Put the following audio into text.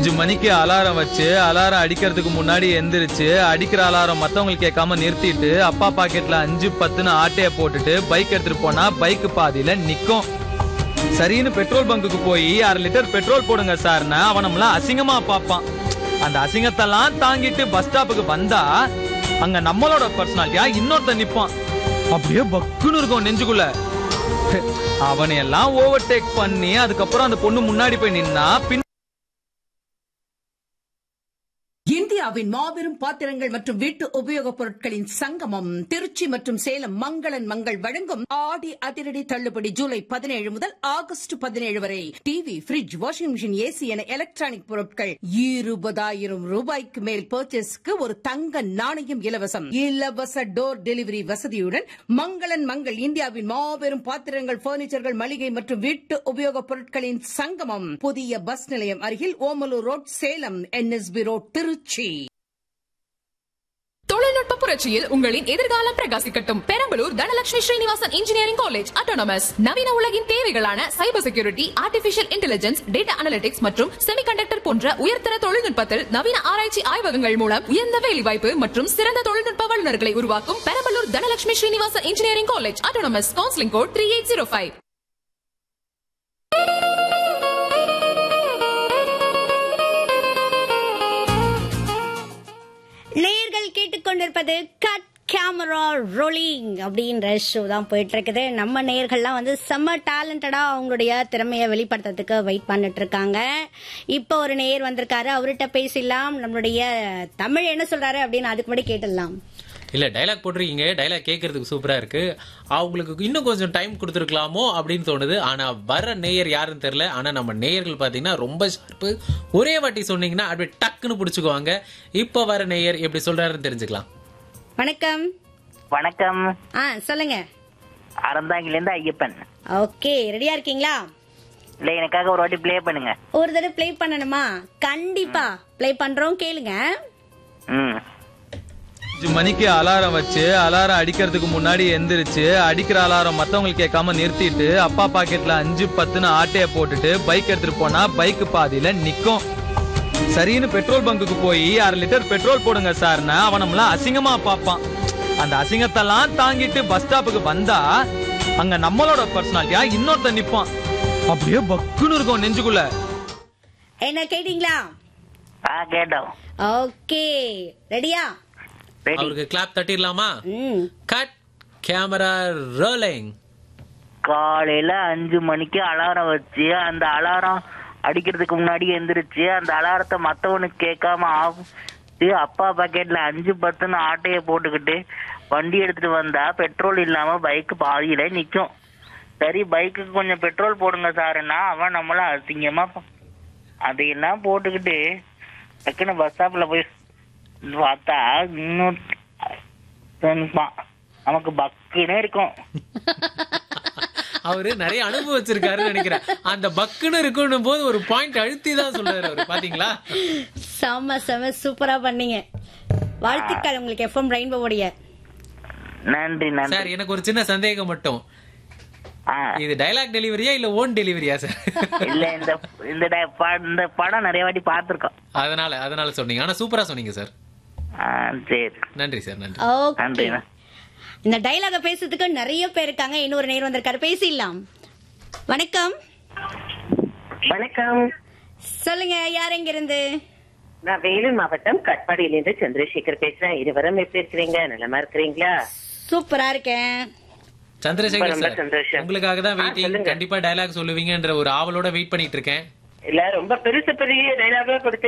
அஞ்சு மணிக்கு அலாரம் வச்சு அலாரம் அடிக்கிறதுக்கு முன்னாடி எந்திரிச்சு அடிக்கிற அலாரம் மத்தவங்களுக்கு கேட்காம நிறுத்திட்டு அப்பா பாக்கெட்ல அஞ்சு பத்துன்னு ஆட்டைய போட்டுட்டு பைக் எடுத்துட்டு போனா பைக் பாதியில நிக்கும் சரின்னு பெட்ரோல் பங்குக்கு போய் அரை லிட்டர் பெட்ரோல் போடுங்க சார்னா அவன் நம்மள அசிங்கமா பார்ப்பான் அந்த அசிங்கத்தெல்லாம் தாங்கிட்டு பஸ் ஸ்டாப்புக்கு வந்தா அங்க நம்மளோட பர்சனாலிட்டியா இன்னொருத்தன் நிப்பான் அப்படியே பக்குன்னு இருக்கும் நெஞ்சுக்குள்ள அவனை எல்லாம் ஓவர்டேக் பண்ணி அதுக்கப்புறம் அந்த பொண்ணு முன்னாடி போய் நின்னா பின் இந்தியாவின் மாபெரும் பாத்திரங்கள் மற்றும் வீட்டு உபயோகப் பொருட்களின் சங்கமம் திருச்சி மற்றும் சேலம் மங்களன் மங்கள் வழங்கும் ஆடி அதிரடி தள்ளுபடி ஜூலை பதினேழு முதல் ஆகஸ்ட் பதினேழு வரை TV fridge washing machine AC என எலக்ட்ரானிக் பொருட்கள் இருபதாயிரம் ரூபாய்க்கு மேல் பர்ச்சேஸ்க்கு ஒரு தங்க நாணயம் இலவசம் இலவச டோர் டெலிவரி வசதியுடன் மங்களன் மங்கள் இந்தியாவின் மாபெரும் பாத்திரங்கள் பர்னிச்சர்கள் மளிகை மற்றும் வீட்டு உபயோகப் பொருட்களின் சங்கமம் புதிய பஸ் நிலையம் அருகில் Omalur road Salem NSB road Trichy தொழில்நுட்ப புரட்சியில் உங்களின் எதிர்காலம் பிரகாசிக்கட்டும் Perambalur Dhanalakshmi Srinivasan engineering college autonomous நவீன உலகின் தேவைகளான cyber security artificial intelligence data analytics மற்றும் செமிகண்டக்டர் போன்ற உயர்தர தொழில்நுட்பத்தில் நவீன ஆராய்ச்சி ஆய்வகங்கள் மூலம் உயர்ந்த வேலைவாய்ப்பு மற்றும் சிறந்த தொழில்நுட்ப வல்லுநர்களை உருவாக்கும் Perambalur Dhanalakshmi Srinivasan engineering college autonomous counselling code three eight zero five நேயர்கள் கேட்டுக்கொண்டிருப்பது கட் கேமரா ரோலிங் அப்படின்ற ஷோ தான் போயிட்டு இருக்குது நம்ம நேயர்கள்லாம் வந்து செம்ம டேலண்டடா அவங்களுடைய திறமையை வெளிப்படுத்துறதுக்கு வெயிட் பண்ணிட்டு இருக்காங்க இப்போ ஒரு நேயர் வந்திருக்காரு அவர்கிட்ட பேசிடலாம் நம்மளுடைய தமிழ் என்ன சொல்றாரு அப்படின்னு அதுக்கு முன்னாடி கேட்டுடலாம் இல்ல டைலாக் போட்டிருக்கீங்க டைலாக் கேட்கறதுக்கு சூப்பரா இருக்கு அவங்களுக்கு இன்னும் கொஞ்சம் டைம் கொடுத்துருக்கலாமோ அப்படின்னு தோணுது ஆனா வர நேயர் யாருன்னு தெரியல ஆனா நம்ம நேயர்கள் பாத்தீங்கன்னா ரொம்ப ஷார்ப்பு ஒரே வாட்டி சொன்னீங்கன்னா அப்படியே டக்குன்னு பிடிச்சுக்குவாங்க இப்போ வர நேயர் எப்படி சொல்றாருன்னு தெரிஞ்சுக்கலாம் வணக்கம் வணக்கம் ஆ சொல்லுங்க அறந்தாங்கிலேருந்து ஐயப்பன் ஓகே ரெடியா இருக்கீங்களா இல்ல எனக்காக ஒரு வாட்டி ப்ளே பண்ணுங்க ஒரு தடவை ப்ளே பண்ணணுமா கண்டிப்பா ப்ளே பண்றோம் கேளுங்க ம் அஞ்சு மணிக்கு அலாரம் வச்சு அலாரம் அடிக்கிறதுக்கு முன்னாடி எந்திரிச்சு அடிக்கிற அலாரம் மத்தவங்களுக்கு கேட்காம நிறுத்திட்டு அப்பா பாக்கெட்ல அஞ்சு பத்துன்னு ஆட்டைய போட்டுட்டு பைக் எடுத்துட்டு போனா பைக் பாதியில நிக்கும் சரின்னு பெட்ரோல் பங்குக்கு போய் அரை லிட்டர் பெட்ரோல் போடுங்க சார்னா அவன் நம்மள அசிங்கமா பார்ப்பான் அந்த அசிங்கத்தெல்லாம் தாங்கிட்டு பஸ் ஸ்டாப்புக்கு வந்தா அங்க நம்மளோட பர்சனாலிட்டியா இன்னொருத்தன் நிப்பான் அப்படியே பக்குன்னு இருக்கும் நெஞ்சுக்குள்ள என்ன கேட்டீங்களா ஆ கேட்டோம் ஓகே ரெடியா ரெடி அவருக்கு கிளாப் தட்டிடலாமா ம் கட் கேமரா ரோலிங் காலையில அஞ்சு மணிக்கு அலாரம் வச்சு அந்த அலாரம் அடிக்கிறதுக்கு முன்னாடி எந்திரிச்சு அந்த அலாரத்தை மத்தவனுக்கு கேட்காம ஆஃப் அப்பா பாக்கெட்ல அஞ்சு பத்துன்னு ஆட்டைய போட்டுக்கிட்டு வண்டி எடுத்துட்டு வந்தா பெட்ரோல் இல்லாம பைக் பாதியில நிக்கும் சரி பைக்குக்கு கொஞ்சம் பெட்ரோல் போடுங்க சாருன்னா அவன் நம்மள அசிங்கமா பா- அதையெல்லாம் போட்டுக்கிட்டு டக்குன்னு பஸ் ஸ்டாப்ல போய் பார்த்தா இன்னும் நிப்பான். நமக்கு பக்குன்னு இருக்கும் அவரு நிறைய அனுபவிச்சிருக்காருன்னு நினைக்கிறேன் அந்த பக்குன்னு இருக்கணும் போது ஒரு பாயிண்ட் அழுத்தி தான் சொல்றாரு அவரு பாத்தீங்களா செம்ம செம்ம சூப்பரா பண்ணீங்க வாழ்த்துக்கள் உங்களுக்கு எஃப்எம் ரெயின்போடைய நன்றி நன்றி சார் எனக்கு ஒரு சின்ன சந்தேகம் மட்டும் ஆ, இது டைலாக் டெலிவரியா இல்ல ஓன் டெலிவரியா சார் இல்ல இந்த இந்த ட- ப- இந்த படம் நிறைய வாட்டி பார்த்திருக்கோம் அதனால அதனால சொன்னீங்க ஆனா சூப்பரா சொன்னீங்க சார் ஆ, சரி நன்றி சார் நன்றி ஓகே நன்றிண்ணா இந்த டைலாக பேசுறதுக்கு நிறைய பேர் இருக்காங்க இன்னொரு நேரம் வந்திருக்காரு பேசிடலாம் வணக்கம் வணக்கம் சொல்லுங்க யார் எங்க இருந்து நான் வேலூர் மாவட்டம் கட்பாடியிலிருந்து சந்திரசேகர் பேசுறேன் இருவரும் எப்படி இருக்கிறீங்க நலமா இருக்கிறீங்களா சூப்பரா இருக்கேன் சந்திரசேகர் ரொம்ப சார் சந்தோஷம். உங்களுக்காக தான் ஆ, வெயிட்டிங் சொல்லுங்க. கண்டிப்பா டைலாக் சொல்லுவீங்கன்ற ஒரு ஆவலோட வெயிட் பண்ணிட்டு இருக்கேன் இல்ல ரொம்ப பெருசு பெரிய டைலாக கொடுத்து